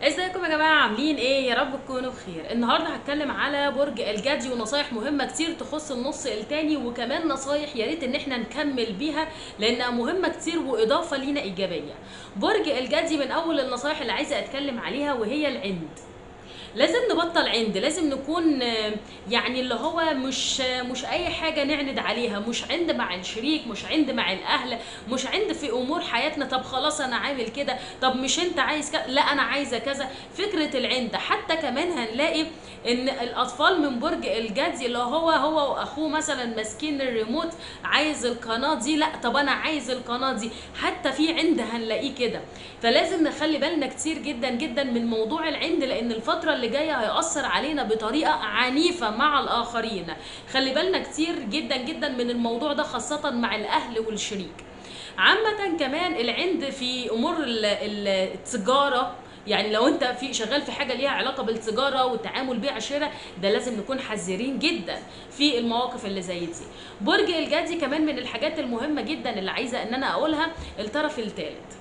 ازيكم يا جماعه عاملين ايه يا رب تكونوا بخير النهارده هتكلم على برج الجدي ونصايح مهمه كتير تخص النص التاني وكمان نصايح يا ريت ان احنا نكمل بيها لانها مهمه كتير واضافه لينا ايجابيه برج الجدي من اول النصايح اللي عايزه اتكلم عليها وهي العند لازم نبطل عند لازم نكون آه، يعني اللي هو مش آه، مش اي حاجه نعند عليها مش عند مع الشريك مش عند مع الاهل مش عند في امور حياتنا طب خلاص انا عامل كده طب مش انت عايز كذا لا انا عايزه كذا فكره العند حتى كمان هنلاقي ان الاطفال من برج الجدي اللي هو هو واخوه مثلا ماسكين الريموت عايز القناه دي لا طب انا عايز القناه دي حتى في عند هنلاقيه كده فلازم نخلي بالنا كتير جدا جدا من موضوع العند لان الفتره اللي جايه هيأثر علينا بطريقه عنيفه مع الاخرين خلي بالنا كتير جدا جدا من الموضوع ده خاصه مع الاهل والشريك عامة كمان العند في امور ال- ال- التجارة يعني لو انت في شغال في حاجه ليها علاقه بالتجاره والتعامل بيع شراء ده لازم نكون حذرين جدا في المواقف اللي زي دي برج الجدي كمان من الحاجات المهمه جدا اللي عايزه ان انا اقولها الطرف الثالث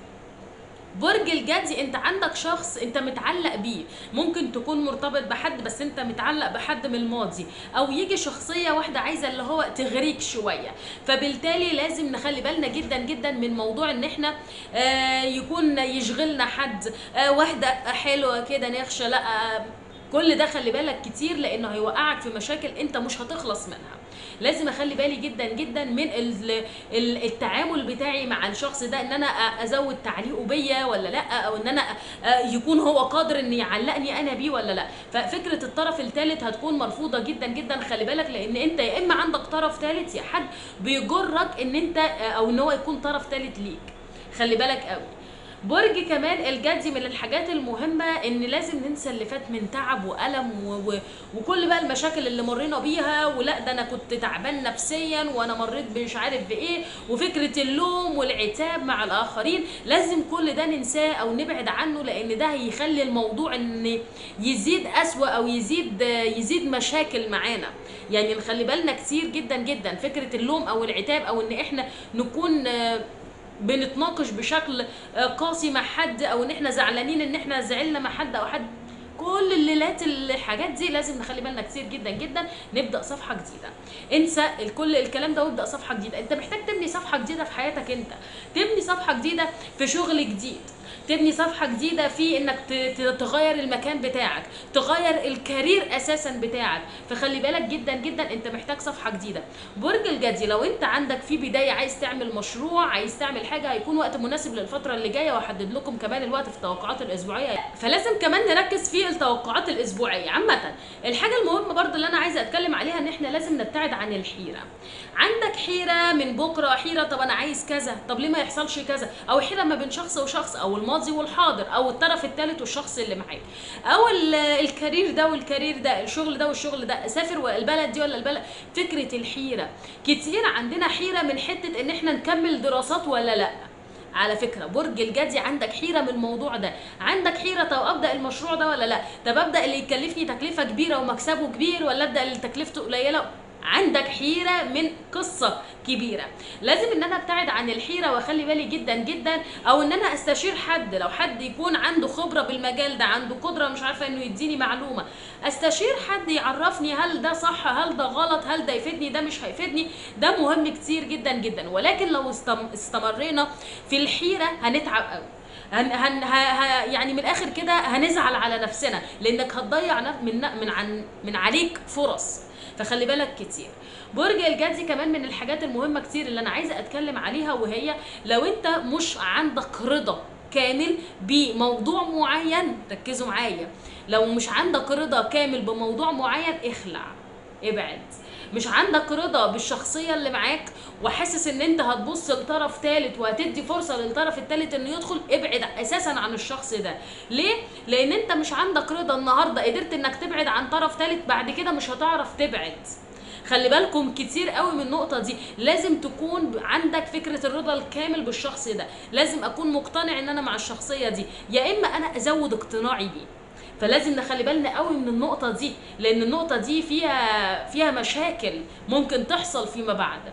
برج الجدي انت عندك شخص انت متعلق بيه ممكن تكون مرتبط بحد بس انت متعلق بحد من الماضي او يجي شخصية واحدة عايزة اللي هو تغريك شوية فبالتالي لازم نخلي بالنا جدا جدا من موضوع ان احنا آه يكون يشغلنا حد آه واحدة حلوة كده نخشى لا آه كل ده خلي بالك كتير لانه هيوقعك في مشاكل انت مش هتخلص منها لازم اخلي بالي جدا جدا من ال- ال- التعامل بتاعي مع الشخص ده ان انا أ- ازود تعليقه بيا ولا لا او ان انا أ- يكون هو قادر ان يعلقني انا بيه ولا لا ففكره الطرف الثالث هتكون مرفوضه جدا جدا خلي بالك لان انت يا اما عندك طرف ثالث يا حد بيجرك ان انت او ان هو يكون طرف ثالث ليك خلي بالك قوي برج كمان الجدي من الحاجات المهمة ان لازم ننسى اللي فات من تعب وألم و... و... وكل بقى المشاكل اللي مرينا بيها ولا ده انا كنت تعبان نفسيا وانا مريت مش عارف بايه وفكرة اللوم والعتاب مع الاخرين لازم كل ده ننساه او نبعد عنه لان ده هيخلي الموضوع ان يزيد اسوأ او يزيد يزيد مشاكل معانا يعني نخلي بالنا كتير جدا جدا فكرة اللوم او العتاب او ان احنا نكون آه، بنتناقش بشكل آه، قاسي مع حد او ان احنا زعلانين ان احنا زعلنا مع حد او حد كل الليلات الحاجات دي لازم نخلي بالنا كتير جدا جدا نبدا صفحه جديده انسى كل الكلام ده وابدا صفحه جديده انت محتاج تبني صفحه جديده في حياتك انت تبني صفحه جديده في شغل جديد تبني صفحه جديده في انك ت- ت- تغير المكان بتاعك تغير الكارير اساسا بتاعك فخلي بالك جدا جدا انت محتاج صفحه جديده برج الجدي لو انت عندك في بدايه عايز تعمل مشروع عايز تعمل حاجه هيكون وقت مناسب للفتره اللي جايه واحدد لكم كمان الوقت في التوقعات الاسبوعيه فلازم كمان نركز في التوقعات الاسبوعيه عامه الحاجه المهمه برضو اللي انا عايزه اتكلم عليها ان احنا لازم نبتعد عن الحيره عندك حيره من بكره حيره طب انا عايز كذا طب ليه ما يحصلش كذا او حيره ما بين شخص وشخص او الماضي والحاضر او الطرف الثالث والشخص اللي معاك او ال- الكارير ده والكارير ده الشغل ده والشغل ده اسافر البلد دي ولا البلد فكره الحيره كتير عندنا حيره من حته ان احنا نكمل دراسات ولا لا على فكره برج الجدي عندك حيره من الموضوع ده عندك حيره طب ابدا المشروع ده ولا لا طب ابدا اللي يكلفني تكلفه كبيره ومكسبه كبير ولا ابدا اللي تكلفته قليله عندك حيرة من قصة كبيرة لازم ان انا ابتعد عن الحيرة واخلي بالي جدا جدا او ان انا استشير حد لو حد يكون عنده خبرة بالمجال ده عنده قدرة مش عارفة انه يديني معلومة استشير حد يعرفني هل ده صح هل ده غلط هل ده يفيدني ده مش هيفيدني ده مهم كتير جدا جدا ولكن لو استم- استمرينا في الحيرة هنتعب قوي هن هن ه ه يعني من الاخر كده هنزعل على نفسنا لانك هتضيع نف- من من عن من عليك فرص فخلي بالك كتير برج الجدي كمان من الحاجات المهمه كتير اللي انا عايزه اتكلم عليها وهي لو انت مش عندك رضا كامل بموضوع معين ركزوا معايا لو مش عندك رضا كامل بموضوع معين اخلع ابعد مش عندك رضا بالشخصية اللي معاك وحاسس ان انت هتبص لطرف ثالث وهتدي فرصة للطرف الثالث انه يدخل ابعد اساسا عن الشخص ده ليه؟ لان انت مش عندك رضا النهاردة قدرت انك تبعد عن طرف ثالث بعد كده مش هتعرف تبعد خلي بالكم كتير قوي من النقطة دي لازم تكون عندك فكرة الرضا الكامل بالشخص ده لازم اكون مقتنع ان انا مع الشخصية دي يا اما انا ازود اقتناعي بيه فلازم نخلي بالنا قوي من النقطه دي لان النقطه دي فيها فيها مشاكل ممكن تحصل فيما بعد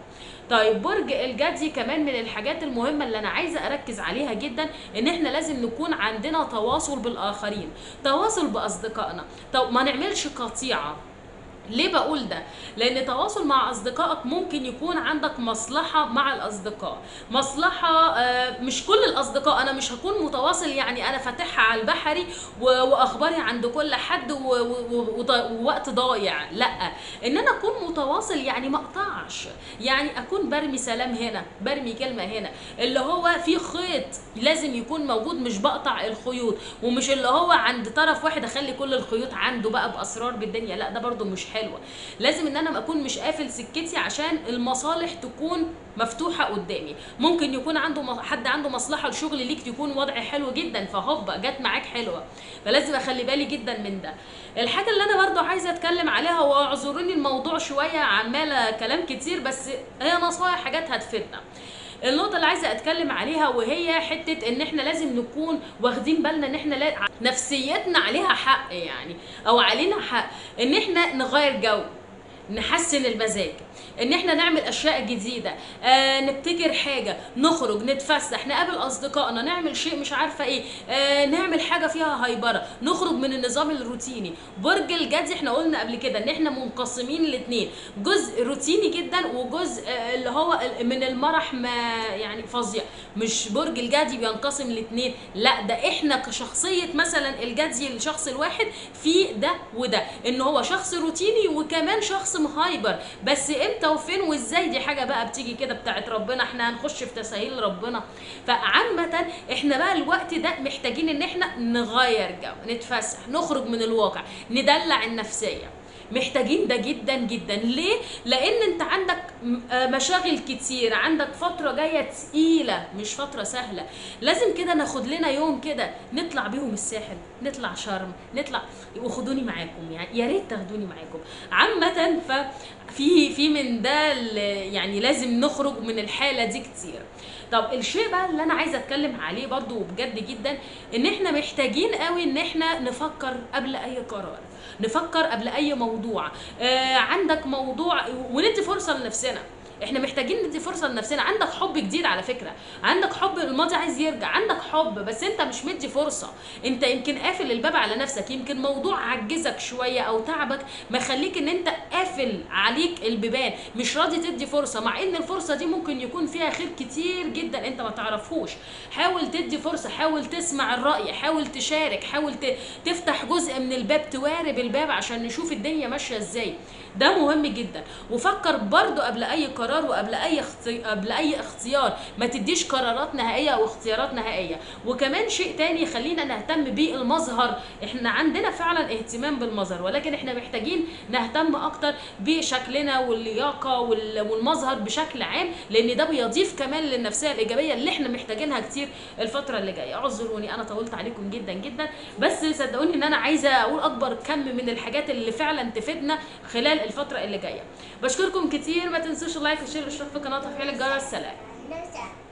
طيب برج الجدي كمان من الحاجات المهمه اللي انا عايزه اركز عليها جدا ان احنا لازم نكون عندنا تواصل بالاخرين تواصل باصدقائنا طب ما نعملش قطيعه ليه بقول ده؟ لأن تواصل مع أصدقائك ممكن يكون عندك مصلحة مع الأصدقاء، مصلحة آه، مش كل الأصدقاء أنا مش هكون متواصل يعني أنا فاتحها على البحري و- وأخباري عند كل حد و- و- و- وض- ووقت ضايع، لأ، إن أنا أكون متواصل يعني ما أقطعش، يعني أكون برمي سلام هنا، برمي كلمة هنا، اللي هو في خيط لازم يكون موجود مش بقطع الخيوط، ومش اللي هو عند طرف واحد أخلي كل الخيوط عنده بقى بأسرار بالدنيا، لأ ده برضو مش حلوه لازم ان انا اكون مش قافل سكتي عشان المصالح تكون مفتوحه قدامي ممكن يكون عنده م- حد عنده مصلحه لشغل ليك تكون وضع حلو جدا فهوبا جت معاك حلوه فلازم اخلي بالي جدا من ده الحاجه اللي انا برضو عايزه اتكلم عليها واعذروني الموضوع شويه عماله كلام كتير بس هي نصايح حاجات هتفيدنا النقطة اللي عايزة اتكلم عليها وهي حتة ان احنا لازم نكون واخدين بالنا ان احنا لا نفسيتنا عليها حق يعني او علينا حق ان احنا نغير جو نحسن المزاج ان احنا نعمل اشياء جديده آه نبتكر حاجه نخرج نتفسح نقابل اصدقائنا نعمل شيء مش عارفه ايه آه نعمل حاجه فيها هايبره نخرج من النظام الروتيني برج الجدي احنا قلنا قبل كده ان احنا منقسمين الاثنين جزء روتيني جدا وجزء آه اللي هو من المرح ما يعني فظيع مش برج الجدي بينقسم الاثنين لا ده احنا كشخصيه مثلا الجدي الشخص الواحد في ده وده ان هو شخص روتيني وكمان شخص مهايبر بس امتى وفين وازاي دي حاجه بقى بتيجي كده بتاعت ربنا احنا هنخش في تساهيل ربنا فعامه احنا بقى الوقت ده محتاجين ان احنا نغير جو نتفسح نخرج من الواقع ندلع النفسيه محتاجين ده جدا جدا ليه لان انت عندك م- آه مشاغل كتير عندك فتره جايه تقيله مش فتره سهله لازم كده ناخد لنا يوم كده نطلع بيهم الساحل نطلع شرم نطلع وخدوني معاكم يعني يا ريت تاخدوني معاكم عامه ففي في من ده ال- يعني لازم نخرج من الحاله دي كتير طب الشيء بقى اللي انا عايزه اتكلم عليه برضو بجد جدا ان احنا محتاجين قوي ان احنا نفكر قبل اي قرار نفكر قبل اي موضوع آه عندك موضوع وندي فرصه لنفسنا احنا محتاجين ندي فرصه لنفسنا عندك حب جديد على فكره عندك حب الماضي عايز يرجع عندك حب بس انت مش مدي فرصه انت يمكن قافل الباب على نفسك يمكن موضوع عجزك شويه او تعبك مخليك ان انت قافل عليك البيبان مش راضي تدي فرصه مع ان الفرصه دي ممكن يكون فيها خير كتير جدا انت ما تعرفهوش حاول تدي فرصه حاول تسمع الراي حاول تشارك حاول ت- تفتح جزء من الباب توارب الباب عشان نشوف الدنيا ماشيه ازاي ده مهم جدا وفكر برضو قبل اي قرار وقبل اي اختي... قبل اي اختيار ما تديش قرارات نهائيه او اختيارات نهائيه وكمان شيء تاني خلينا نهتم بالمظهر احنا عندنا فعلا اهتمام بالمظهر ولكن احنا محتاجين نهتم اكتر بشكلنا واللياقه وال... والمظهر بشكل عام لان ده بيضيف كمان للنفسيه الايجابيه اللي احنا محتاجينها كتير الفتره اللي جايه اعذروني انا طولت عليكم جدا جدا بس صدقوني ان انا عايزه اقول اكبر كم من الحاجات اللي فعلا تفيدنا خلال الفتره اللي جايه بشكركم كتير ما تنسوش اللايك والشير والاشتراك في القناه وتفعيل الجرس سلام نرجع